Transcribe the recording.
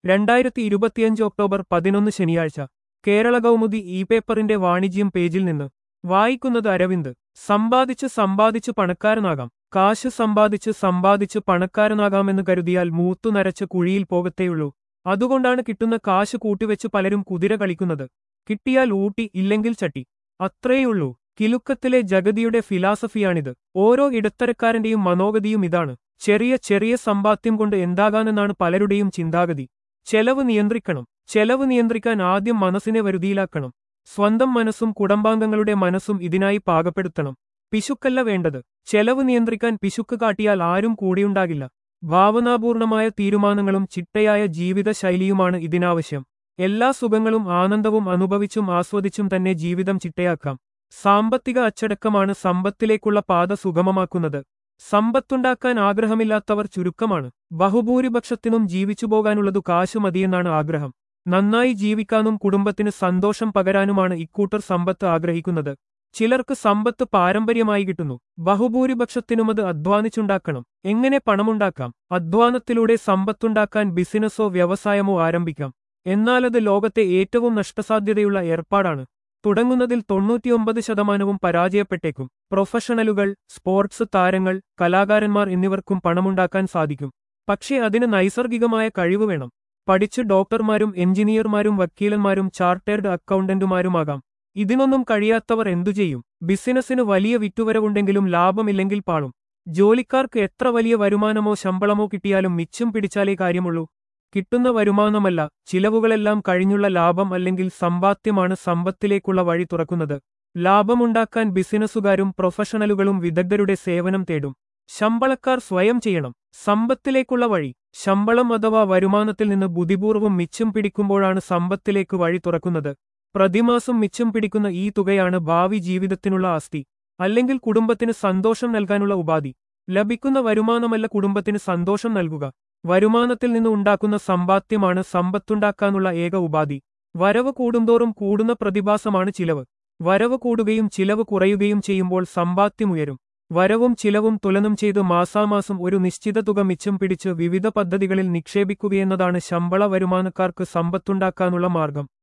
രണ്ടായിരത്തി ഇരുപത്തിയഞ്ച് ഒക്ടോബർ പതിനൊന്ന് ശനിയാഴ്ച കേരള കൗമുദി ഇ പേപ്പറിന്റെ വാണിജ്യം പേജിൽ നിന്ന് വായിക്കുന്നത് അരവിന്ദ് സമ്പാദിച്ച് സമ്പാദിച്ച് പണക്കാരനാകാം കാശ് സമ്പാദിച്ച് സമ്പാദിച്ച് പണക്കാരനാകാമെന്ന് കരുതിയാൽ മൂത്തു നരച്ച കുഴിയിൽ പോകത്തേയുള്ളൂ അതുകൊണ്ടാണ് കിട്ടുന്ന കാശ് കൂട്ടിവെച്ച് പലരും കുതിര കളിക്കുന്നത് കിട്ടിയാൽ ഊട്ടി ഇല്ലെങ്കിൽ ചട്ടി അത്രേയുള്ളൂ കിലുക്കത്തിലെ ജഗതിയുടെ ഫിലാസഫിയാണിത് ഓരോ ഇടത്തരക്കാരന്റെയും മനോഗതിയും ഇതാണ് ചെറിയ ചെറിയ സമ്പാദ്യം കൊണ്ട് എന്താകാനെന്നാണ് പലരുടെയും ചിന്താഗതി ചെലവ് നിയന്ത്രിക്കണം ചെലവ് നിയന്ത്രിക്കാൻ ആദ്യം മനസ്സിനെ വരുതിയിലാക്കണം സ്വന്തം മനസ്സും കുടുംബാംഗങ്ങളുടെ മനസ്സും ഇതിനായി പാകപ്പെടുത്തണം പിശുക്കല്ല വേണ്ടത് ചെലവ് നിയന്ത്രിക്കാൻ പിശുക്ക് കാട്ടിയാൽ ആരും കൂടിയുണ്ടാകില്ല ഭാവനാപൂർണമായ തീരുമാനങ്ങളും ചിട്ടയായ ജീവിത ശൈലിയുമാണ് ഇതിനാവശ്യം എല്ലാ സുഖങ്ങളും ആനന്ദവും അനുഭവിച്ചും ആസ്വദിച്ചും തന്നെ ജീവിതം ചിട്ടയാക്കാം സാമ്പത്തിക അച്ചടക്കമാണ് സമ്പത്തിലേക്കുള്ള പാത സുഗമമാക്കുന്നത് സമ്പത്തുണ്ടാക്കാൻ ആഗ്രഹമില്ലാത്തവർ ചുരുക്കമാണ് ബഹുഭൂരിപക്ഷത്തിനും ജീവിച്ചു പോകാനുള്ളതു കാശു മതിയെന്നാണ് ആഗ്രഹം നന്നായി ജീവിക്കാനും കുടുംബത്തിന് സന്തോഷം പകരാനുമാണ് ഇക്കൂട്ടർ സമ്പത്ത് ആഗ്രഹിക്കുന്നത് ചിലർക്ക് സമ്പത്ത് പാരമ്പര്യമായി കിട്ടുന്നു ബഹുഭൂരിപക്ഷത്തിനുമത് അധ്വാനിച്ചുണ്ടാക്കണം എങ്ങനെ പണമുണ്ടാക്കാം അധ്വാനത്തിലൂടെ സമ്പത്തുണ്ടാക്കാൻ ബിസിനസ്സോ വ്യവസായമോ ആരംഭിക്കാം എന്നാലത് ലോകത്തെ ഏറ്റവും നഷ്ടസാധ്യതയുള്ള ഏർപ്പാടാണ് തുടങ്ങുന്നതിൽ തൊണ്ണൂറ്റിയൊമ്പത് ശതമാനവും പരാജയപ്പെട്ടേക്കും പ്രൊഫഷണലുകൾ സ്പോർട്സ് താരങ്ങൾ കലാകാരന്മാർ എന്നിവർക്കും പണമുണ്ടാക്കാൻ സാധിക്കും പക്ഷേ അതിന് നൈസർഗികമായ കഴിവ് വേണം പഠിച്ച് ഡോക്ടർമാരും എഞ്ചിനീയർമാരും വക്കീലന്മാരും ചാർട്ടേഡ് അക്കൗണ്ടന്റുമാരുമാകാം ഇതിനൊന്നും കഴിയാത്തവർ എന്തു ചെയ്യും ബിസിനസ്സിന് വലിയ വിറ്റുവരവുണ്ടെങ്കിലും ലാഭമില്ലെങ്കിൽ പാളും ജോലിക്കാർക്ക് എത്ര വലിയ വരുമാനമോ ശമ്പളമോ കിട്ടിയാലും മിച്ചം പിടിച്ചാലേ കാര്യമുള്ളൂ കിട്ടുന്ന വരുമാനമല്ല ചിലവുകളെല്ലാം കഴിഞ്ഞുള്ള ലാഭം അല്ലെങ്കിൽ സമ്പാദ്യമാണ് സമ്പത്തിലേക്കുള്ള വഴി തുറക്കുന്നത് ലാഭമുണ്ടാക്കാൻ ബിസിനസ്സുകാരും പ്രൊഫഷണലുകളും വിദഗ്ധരുടെ സേവനം തേടും ശമ്പളക്കാർ സ്വയം ചെയ്യണം സമ്പത്തിലേക്കുള്ള വഴി ശമ്പളം അഥവാ വരുമാനത്തിൽ നിന്ന് ബുദ്ധിപൂർവ്വം മിച്ചം പിടിക്കുമ്പോഴാണ് സമ്പത്തിലേക്ക് വഴി തുറക്കുന്നത് പ്രതിമാസം മിച്ചം പിടിക്കുന്ന ഈ തുകയാണ് ഭാവി ജീവിതത്തിനുള്ള ആസ്തി അല്ലെങ്കിൽ കുടുംബത്തിന് സന്തോഷം നൽകാനുള്ള ഉപാധി ലഭിക്കുന്ന വരുമാനമല്ല കുടുംബത്തിന് സന്തോഷം നൽകുക വരുമാനത്തിൽ നിന്ന് ഉണ്ടാക്കുന്ന സമ്പാദ്യമാണ് സമ്പത്തുണ്ടാക്കാനുള്ള ഏക ഉപാധി വരവ് കൂടുന്തോറും കൂടുന്ന പ്രതിഭാസമാണ് ചിലവ് വരവ് കൂടുകയും ചിലവ് കുറയുകയും ചെയ്യുമ്പോൾ സമ്പാദ്യമുയരും വരവും ചിലവും തുലനം ചെയ്ത് മാസാമാസം ഒരു നിശ്ചിത തുക മിച്ചം പിടിച്ച് വിവിധ പദ്ധതികളിൽ നിക്ഷേപിക്കുകയെന്നതാണ് ശമ്പള വരുമാനക്കാർക്ക് സമ്പത്തുണ്ടാക്കാനുള്ള മാർഗം